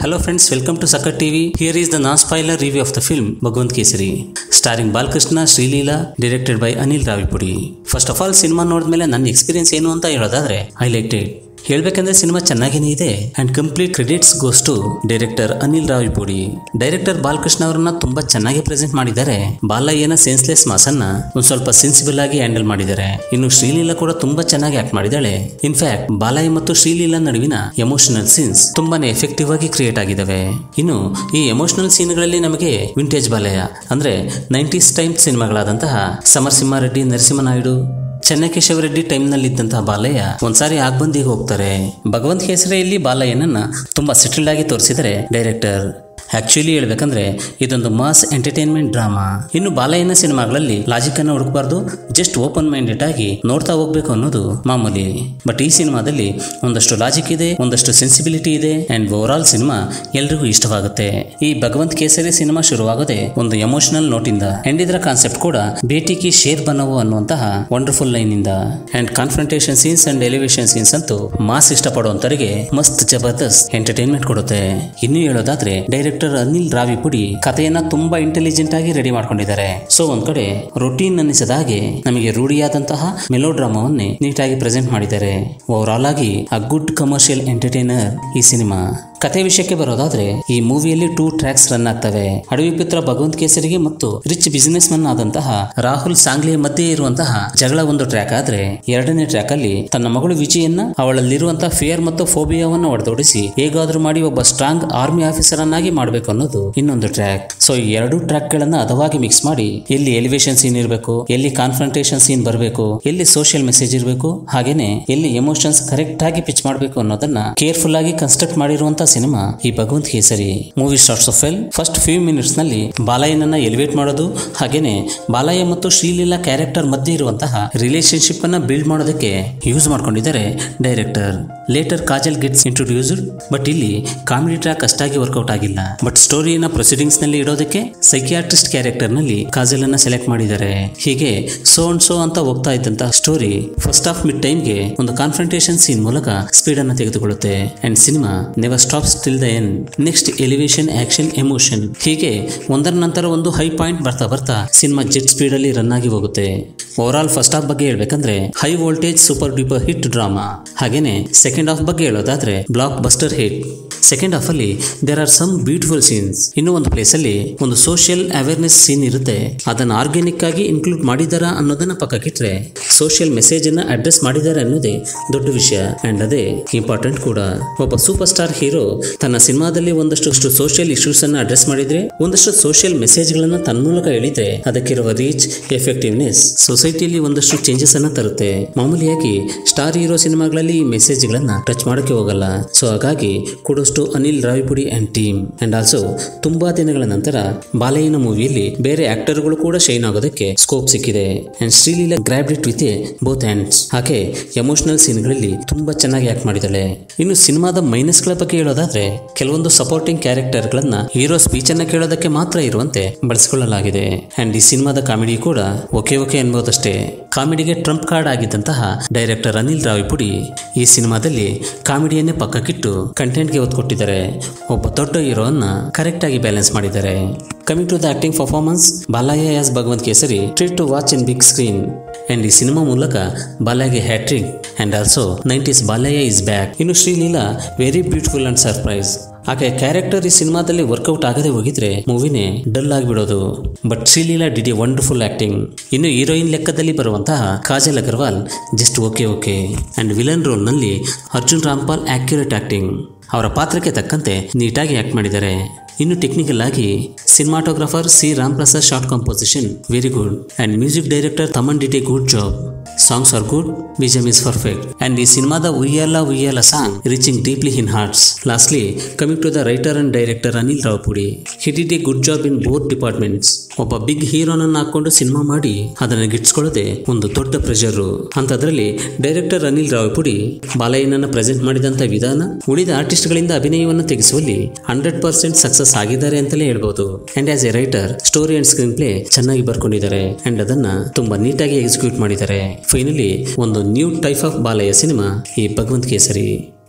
Hello friends, welcome to Sucker TV. Here is the non-spoiler review of the film Bhagwant Kesari, starring Balkrishna Srileela, directed by Anil Ravipudi. First of all cinema ನೋಡಿದ್ಮೇಲೆ ನನ್ನ experience ಏನು ಅಂತ ಹೇಳೋದಾದ್ರೆ I like it ಹೇಳ್ಬೇಕಂದ್ರೆ cinema ಚೆನ್ನಾಗೇನೆ ಇದೆ and complete credits goes to director Anil Ravipudi director Balakrishna ಅವರನ್ನ ತುಂಬಾ ಚೆನ್ನಾಗಿ ಪ್ರೆಸೆಂಟ್ ಮಾಡಿದ್ದಾರೆ ಬಾಲಯ್ಯನ ಸೆನ್ಸ್ಲೆಸ್ ಮಾಸನ್ನ ಒಂದ್ ಸ್ವಲ್ಪ ಸೆನ್ಸಿಬಲ್ ಆಗಿ ಹ್ಯಾಂಡಲ್ ಮಾಡಿದ್ದಾರೆ ಇನ್ನು ಶ್ರೀಲೀಲಾ ಕೂಡ ತುಂಬಾ ಚೆನ್ನಾಗಿ ಆಕ್ಟ್ ಮಾಡಿದ್ದಾಳೆ ಇನ್ಫ್ಯಾಕ್ಟ್ ಬಾಲಯ್ಯ ಮತ್ತು ಶ್ರೀಲೀಲಾ ನಡುವಿನ ಎಮೋಷನಲ್ ಸೀನ್ಸ್ ತುಂಬಾನೇ ಎಫೆಕ್ಟಿವ್ ಆಗಿ ಕ್ರಿಯೇಟ್ ಆಗಿದ್ದಾವೆ ಇನ್ನು ಈ ಎಮೋಷನಲ್ ಸೀನ್ಗಳಲ್ಲಿ ನಮಗೆ ವಿಂಟೇಜ್ ಬಾಲಯ್ಯ ಅಂದ್ರೆ ನೈಂಟೀಸ್ ಟೈಮ್ ಸಿನಿಮಾಗಳಾದಂತಹ ಸಮರಸಿಂಹಾರೆಡ್ಡಿ ನರಸಿಂಹನಾಯ್ಡು ಚೆನ್ನಕೇಶವ ರೆಡ್ಡಿ ಟೈಮ್ನಲ್ಲಿದ್ದಂತಹ ಬಾಲಯ್ಯ ಒಂದ್ಸಾರಿ ಆಗ್ಬಂದಿಗೆ ಹೋಗ್ತಾರೆ ಭಗವಂತ ಕೇಸರಿಯಲ್ಲಿ ಬಾಲಯ್ಯನನ್ನ ತುಂಬಾ ಸೆಟಲ್ಡ್ ಆಗಿ ತೋರಿಸಿದರೆ ಡೈರೆಕ್ಟರ್ ಆಕ್ಚುಲಿ ಹೇಳ್ಬೇಕಂದ್ರೆ ಇದೊಂದು ಮಾಸ್ ಎಂಟರ್ಟೈನ್ಮೆಂಟ್ ಡ್ರಾಮಾ ಇನ್ನು ಬಾಲಯ್ಯನ ಸಿನಿಮಾಗಳಲ್ಲಿ ಲಾಜಿಕ್ ಅನ್ನ ಹುಡುಕಬಾರ್ದು ಜಸ್ಟ್ ಓಪನ್ ಮೈಂಡೆಡ್ ಆಗಿ ನೋಡ್ತಾ ಹೋಗ್ಬೇಕು ಅನ್ನೋದು ಮಾಮೂಲಿ ಬಟ್ ಈ ಸಿನಿಮಾದಲ್ಲಿ ಒಂದಷ್ಟು ಲಾಜಿಕ್ ಇದೆ ಒಂದಷ್ಟು ಸೆನ್ಸಿಬಿಲಿಟಿ ಇದೆ ಅಂಡ್ ಓವರ್ ಆಲ್ ಸಿನಿಮಾ ಎಲ್ರಿಗೂ ಇಷ್ಟವಾಗುತ್ತೆ ಈ ಭಗವಂತ್ ಕೇಸರಿ ಸಿನಿಮಾ ಶುರುವಾಗೋದೆ ಒಂದು ಎಮೋಷನಲ್ ನೋಟಿಂದ ಅಂಡ್ ಇದರ ಕಾನ್ಸೆಪ್ಟ್ ಕೂಡ ಬೇಟಿಗೆ ಶೇರ್ ಬನ್ನವು ಅನ್ನುವಂತಹ ವಂಡರ್ಫುಲ್ ಲೈನ್ ಇಂದ and confrontation scenes and elevation scenes ಅಂತೂ ಮಾಸ್ ಇಷ್ಟಪಡುವಂತವರಿಗೆ ಮಸ್ತ್ ಜಬರ್ದಸ್ತ್ ಎಂಟರ್ಟೈನ್ಮೆಂಟ್ ಕೊಡುತ್ತೆ ಇನ್ನು ಹೇಳೋದಾದ್ರೆ ಡೈರೆಕ್ಟರ್ ಅನಿಲ್ ರಾವಿಪುಡಿ ಕಥೆಯನ್ನ ತುಂಬಾ ಇಂಟೆಲಿಜೆಂಟ್ ಆಗಿ ರೆಡಿ ಮಾಡ್ಕೊಂಡಿದ್ದಾರೆ ಸೊ ಒಂದ್ ಕಡೆ ರೊಟೀನ್ ಅನ್ನಿಸದ ಹಾಗೆ ನಮಗೆ ರೂಢಿಯಾದಂತಹ ಮೆಲೋಡ್ರಾಮಾವನ್ನೇ ನೀಟಾಗಿ ಪ್ರೆಸೆಂಟ್ ಮಾಡಿದ್ದಾರೆ ಓವರ್ ಆಲ್ ಆಗಿ ಅ ಗುಡ್ ಕಮರ್ಷಿಯಲ್ ಎಂಟರ್ಟೈನರ್ ಈ ಸಿನಿಮಾ ಕತೆ ವಿಷಯಕ್ಕೆ ಬರೋದಾದ್ರೆ ಈ ಮೂವಿಯಲ್ಲಿ ಟೂ ಟ್ರ್ಯಾಕ್ಸ್ ರನ್ ಆಗ್ತವೆ ಅಡವಿ ಪುತ್ರ ಭಗವಂತ ಕೇಸರಿಗೆ ಮತ್ತು ರಿಚ್ ಬಿಸಿನೆಸ್ ಮನ್ ಆದಂತಹ ರಾಹುಲ್ ಸಾಂಗ್ಲಿಯ ಮಧ್ಯೆ ಇರುವಂತಹ ಜಗಳ ಒಂದು ಟ್ರ್ಯಾಕ್ ಆದ್ರೆ ಎರಡನೇ ಟ್ರ್ಯಾಕ್ ಅಲ್ಲಿ ತನ್ನ ಮಗಳು ವಿಜಯನ್ನ ಅವಳಲ್ಲಿರುವಂತಹ ಫಿಯರ್ ಮತ್ತು ಫೋಬಿಯಾವನ್ನು ಒಡೆದೊಡಿಸಿ ಹೇಗಾದ್ರೂ ಮಾಡಿ ಒಬ್ಬ ಸ್ಟ್ರಾಂಗ್ ಆರ್ಮಿ ಆಫೀಸರ್ ಅನ್ನಾಗಿ ಮಾಡಬೇಕು ಅನ್ನೋದು ಇನ್ನೊಂದು ಟ್ರ್ಯಾಕ್ ಸೊ ಈ ಎರಡು ಟ್ರ್ಯಾಕ್ ಗಳನ್ನ ಹದವಾಗಿ ಮಿಕ್ಸ್ ಮಾಡಿ ಎಲ್ಲಿ ಎಲಿವೇಶನ್ ಸೀನ್ ಇರಬೇಕು ಎಲ್ಲಿ ಕಾನ್ಫ್ರಂಟೇಷನ್ ಸೀನ್ ಬರಬೇಕು ಎಲ್ಲಿ ಸೋಷಿಯಲ್ ಮೆಸೇಜ್ ಇರಬೇಕು ಹಾಗೇನೆ ಎಲ್ಲಿ ಎಮೋಷನ್ಸ್ ಕರೆಕ್ಟ್ ಆಗಿ ಪಿಚ್ ಮಾಡಬೇಕು ಅನ್ನೋದನ್ನ ಕೇರ್ಫುಲ್ ಆಗಿ ಕನ್ಸ್ಟ್ರಕ್ಟ್ ಮಾಡಿರುವಂತಹ ಸಿನಿಮಾ ಈ Bhagavanth Kesari movie starts off well first few minutes ನಲ್ಲಿ ಬಾಲಯ್ಯನನ್ನ ಎಲಿವೇಟ್ ಮಾಡೋದು ಹಾಗೇನೆ ಬಾಲಯ್ಯ ಮತ್ತು ಶ್ರೀಲೀಲಾ ಕ್ಯಾರೆಕ್ಟರ್ ಮಧ್ಯೆ ಇರುವಂತಹ ರಿಲೇಶನ್ಶಿಪ್ ಅನ್ನ ಬಿಲ್ಡ್ ಮಾಡೋದಕ್ಕೆ ಯೂಸ್ ಮಾಡ್ಕೊಂಡಿದ್ದಾರೆ director later Kajal gets introduced but ಇಲ್ಲಿ ಕಾಮಿಡಿ ಟ್ರ್ಯಾಕ್ ಅಷ್ಟಾಗಿ ವರ್ಕೌಟ್ ಆಗಿಲ್ಲ ಬಟ್ ಸ್ಟೋರಿಯನ್ನ ಪ್ರೊಸೀಡಿಂಗ್ಸ್ ನಲ್ಲಿ ಇಡೋದಕ್ಕೆ ಸೈಕಿಯಾಟ್ರಿಸ್ಟ್ ಕ್ಯಾರೆಕ್ಟರ್ ನಲ್ಲಿ ಕಾಜಲ್ ಅನ್ನ ಸೆಲೆಕ್ಟ್ ಮಾಡಿದ್ದಾರೆ ಹೀಗೆ ಸೋ ಅಂಡ್ ಸೋ ಅಂತ ಹೋಗ್ತಾ ಇದ್ದಂತ ಸ್ಟೋರಿ ಫಸ್ಟ್ ಆಫ್ ಮಿಡ್ ಟೈಮ್ಗೆ ಒಂದು ಕಾನ್ಫ್ರಂಟೇಷನ್ ಸೀನ್ ಮೂಲಕ ಸ್ಪೀಡ್ ಅನ್ನ ತೆಗೆದುಕೊಳ್ಳುತ್ತೆ and cinema never stops till the end next elevation action emotion ಹೀಗೆ ಒಂದರ ನಂತರ ಒಂದು ಹೈ ಪಾಯಿಂಟ್ ಬರ್ತಾ ಬರ್ತಾ ಸಿನಿಮಾ ಜೆಟ್ ಸ್ಪೀಡ್ ಅಲ್ಲಿ ರನ್ ಆಗಿ ಹೋಗುತ್ತೆ ಓವರ್ ಆಲ್ ಫಸ್ಟ್ ಹಾಫ್ ಬಗ್ಗೆ ಹೇಳ್ಬೇಕಂದ್ರೆ high voltage super duper hit drama ಹಾಗೇನೆ ಸೆಕೆಂಡ್ ಹಾಫ್ ಬಗ್ಗೆ ಹೇಳೋದಾದ್ರೆ blockbuster hit second half ಅಲ್ಲಿ there are some beautiful scenes ಇನ್ನು ಒಂದು ಪ್ಲೇಸ್ ಅಲ್ಲಿ ಒಂದು ಸೋಷಿಯಲ್ ಅವೇರ್ನೆಸ್ ಸೀನ್ ಇರುತ್ತೆ ಅದನ್ನ ಆರ್ಗ್ಯಾನಿಕ್ ಆಗಿ ಇನ್ಕ್ಲೂಡ್ ಮಾಡಿದಾರಾ ಅನ್ನೋದನ್ನ ಪಕ್ಕಕ್ಕಿಟ್ರೆ ಸೋಷಿಯಲ್ ಮೆಸೇಜ್ ಅನ್ನ ಅಡ್ರೆಸ್ ಮಾಡಿದ್ದಾರೆ ಅನ್ನೋದೇ ದೊಡ್ಡ ವಿಷಯ ಅಂಡ್ ಅದೇ ಇಂಪಾರ್ಟೆಂಟ್ ಕೂಡ ಒಬ್ಬ ಸೂಪರ್ ಸ್ಟಾರ್ ಹೀರೋ ತನ್ನ ಸಿನಿಮಾದಲ್ಲಿ ಒಂದಷ್ಟು ಸೋಷಿಯಲ್ ಇಶ್ಯೂಸ್ ಅನ್ನ ಅಡ್ರೆಸ್ ಮಾಡಿದ್ರೆ ಒಂದಷ್ಟು ಸೋಷಿಯಲ್ ಮೆಸೇಜ್ ಗಳನ್ನ ತನ್ನ ಮೂಲಕ ಹೇಳಿದ್ರೆ ಅದಕ್ಕಿರುವ ರೀಚ್ ಎಫೆಕ್ಟಿವ್ನೆಸ್ ಸೊಸೈಟಿಯಲ್ಲಿ ಒಂದಷ್ಟು ಚೇಂಜಸ್ ಅನ್ನ ತರುತ್ತೆ ಮಾಮೂಲಿಯಾಗಿ ಸ್ಟಾರ್ ಹೀರೋ ಸಿನಿಮಾಗಳಲ್ಲಿ ಈ ಮೆಸೇಜ್ ಗಳನ್ನ ಟಚ್ ಮಾಡಕ್ಕೆ ಹೋಗಲ್ಲ ಸೊ ಹಾಗಾಗಿ ಕುಡೋಷ್ಟು Anil Ravipudi and team and also ತುಂಬಾ ದಿನಗಳ ನಂತರ ಬಾಲಯ್ಯನ ಮೂವಿಯಲ್ಲಿ ಬೇರೆ ಆಕ್ಟರ್ಗಳು ಕೂಡ ಶೈನ್ ಆಗೋದಕ್ಕೆ ಸ್ಕೋಪ್ ಸಿಕ್ಕಿದೆ and Sreeleela grabbed it with both hands ಆಕೆ ಎಮೋಷನಲ್ ಸೀನ್ಗಳಲ್ಲಿ ತುಂಬಾ ಚೆನ್ನಾಗಿ ಆಕ್ಟ್ ಮಾಡಿದಾಳೆ ಇನ್ನು ಸಿನಿಮಾದ ಮೈನಸ್ ಗಳ ಬಗ್ಗೆ ಹೇಳೋದಾದ್ರೆ ಕೆಲವೊಂದು ಸಪೋರ್ಟಿಂಗ್ ಕ್ಯಾರೆಕ್ಟರ್ ಗಳನ್ನ ಹೀರೋ ಸ್ಪೀಚ್ ಅನ್ನ ಕೇಳೋದಕ್ಕೆ ಮಾತ್ರ ಇರುವಂತೆ ಬಳಸಿಕೊಳ್ಳಲಾಗಿದೆ ಅಂಡ್ ಈ ಸಿನಿಮಾದ ಕಾಮಿಡಿ ಕೂಡ ಓಕೆ ಓಕೆ ಅನ್ಬೋದಷ್ಟೇ ಕಾಮಿಡಿಗೆ ಟ್ರಂಪ್ ಕಾರ್ಡ್ ಆಗಿದ್ದಂತಹ ಡೈರೆಕ್ಟರ್ ಅನಿಲ್ ರಾವಿಪುಡಿ ಈ ಸಿನಿಮಾದಲ್ಲಿ ಕಾಮಿಡಿಯನ್ನೇ ಪಕ್ಕಕ್ಕಿಟ್ಟು ಕಂಟೆಂಟ್ಗೆ ಒತ್ತು ಕೊಟ್ಟಿದ್ದಾರೆ ಒಬ್ಬ ದೊಡ್ಡ ಹೀರೋನ್ನ ಕರೆಕ್ಟ್ ಆಗಿ ಬ್ಯಾಲೆನ್ಸ್ ಮಾಡಿದ್ದಾರೆ coming to the acting performance Balayya as Bhagavanth Kesari treat to watch in big screen and ಈ ಸಿನಿಮಾ ಮೂಲಕ ಬಾಲಯ್ಯಗೆ hattrick and also nineties Balayya is back ಇನ್ನು Sreeleela very beautiful and surprise ಆಕೆ ಕ್ಯಾರೆಕ್ಟರ್ ಈ ಸಿನಿಮಾದಲ್ಲಿ ವರ್ಕೌಟ್ ಆಗದೆ ಹೋಗಿದ್ರೆ ಮೂವಿನೇ dull ಆಗಿಬಿಡೋದು but Sreeleela did a wonderful acting ಇನ್ನು ಹೀರೋಯಿನ್ ಲೆಕ್ಕದಲ್ಲಿ ಬರುವಂತಹ Kajal Agarwal just okay okay and villain role ನಲ್ಲಿ ಅರ್ಜುನ್ ರಾಮ್ಪಾಲ್ ಆಕ್ಯುರೇಟ್ ಆಕ್ಟಿಂಗ್ ಅವರ ಪಾತ್ರಕ್ಕೆ ತಕ್ಕಂತೆ ನೀಟಾಗಿ ಆಕ್ಟ್ ಮಾಡಿದ್ದಾರೆ ಇನ್ನು ಟೆಕ್ನಿಕಲ್ ಆಗಿ cinematographer C Ram Prasad shot composition very good and music director Thaman did a good job songs are good ವಿಜಮ್ ಇಸ್ ಪರ್ಫೆಕ್ಟ್ ಅಂಡ್ ಈ ಸಿನಿಮಾದ Uyyala Uyyala song reaching deeply in hearts lastly coming to the writer and director Anil Ravipudi he did a good job in both departments ಒಬ್ಬ big ಹೀರೋನನ್ನ ಹಾಕೊಂಡು cinema ಮಾಡಿ ಅದನ್ನ ಗಿಟ್ಸ್ಕೊಳ್ಳೋದೆ ಒಂದು ದೊಡ್ಡ ಪ್ರೆಷರ್ ಅಂತದ್ರಲ್ಲಿ ಡೈರೆಕ್ಟರ್ ಅನಿಲ್ ರಾವ್ಪುಡಿ ಬಾಲಯ್ಯನನ್ನ ಪ್ರೆಸೆಂಟ್ ಮಾಡಿದಂತ ವಿಧಾನ ಉಳಿದ ಆರ್ಟಿಸ್ಟ್ ಗಳಿಂದ ಅಭಿನಯವನ್ನು ತೆಗೆಸುವಲ್ಲಿ ಹಂಡ್ರೆಡ್ ಪರ್ಸೆಂಟ್ ಸಕ್ಸಸ್ ಆಗಿದ್ದಾರೆ ಅಂತಲೇ ಹೇಳ್ಬೋದು and as a writer story and screenplay ಚೆನ್ನಾಗಿ ಬರ್ಕೊಂಡಿದ್ದಾರೆ ಅಂಡ್ ಅದನ್ನ ತುಂಬಾ ನೀಟಾಗಿ ಎಕ್ಸಿಕ್ಯೂಟ್ ಮಾಡಿದ್ದಾರೆ ಫೈನಲಿ ಒಂದು new type of Balayya cinema ಈ ಭಗವಂತ್ ಕೇಸರಿ